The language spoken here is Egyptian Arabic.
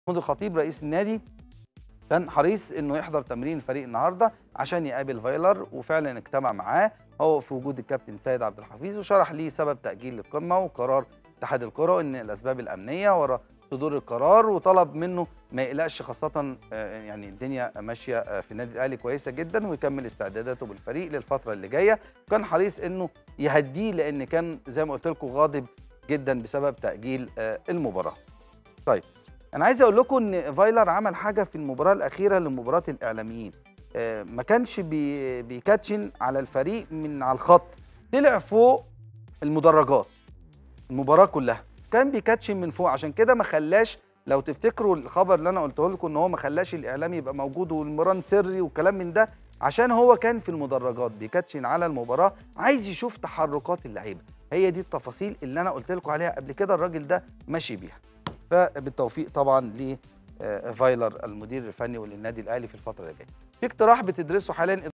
محمود الخطيب رئيس النادي كان حريص انه يحضر تمرين الفريق النهارده عشان يقابل فايلر وفعلا اجتمع معاه هو في وجود الكابتن سيد عبد الحفيظ وشرح ليه سبب تاجيل القمه وقرار اتحاد الكره ان الاسباب الامنيه ورا صدور القرار وطلب منه ما يقلقش خاصه آه، يعني الدنيا ماشيه آه، في النادي الاهلي كويسه جدا ويكمل استعداداته بالفريق للفتره اللي جايه وكان حريص انه يهديه لان كان زي ما قلت لكم غاضب جدا بسبب تاجيل آه، المباراه. طيب انا عايز اقول لكم ان فايلر عمل حاجه في المباراه الاخيره لمباراه الاعلاميين آه، ما كانش بي بيكاتشن على الفريق من على الخط طلع فوق المدرجات المباراه كلها كان بيكاتشن من فوق عشان كده ما خلاش لو تفتكروا الخبر اللي انا قلته لكم ان هو ما خلاش الاعلام يبقى موجود والمران سري والكلام من ده عشان هو كان في المدرجات بيكاتشن على المباراه عايز يشوف تحركات اللعيبه هي دي التفاصيل اللي انا قلت لكم عليها قبل كده الراجل ده ماشي بيها فبالتوفيق طبعا ل آه، فايلر المدير الفني وللنادي الاهلي في الفتره اللي جايه في اقتراح بتدرسه حاليا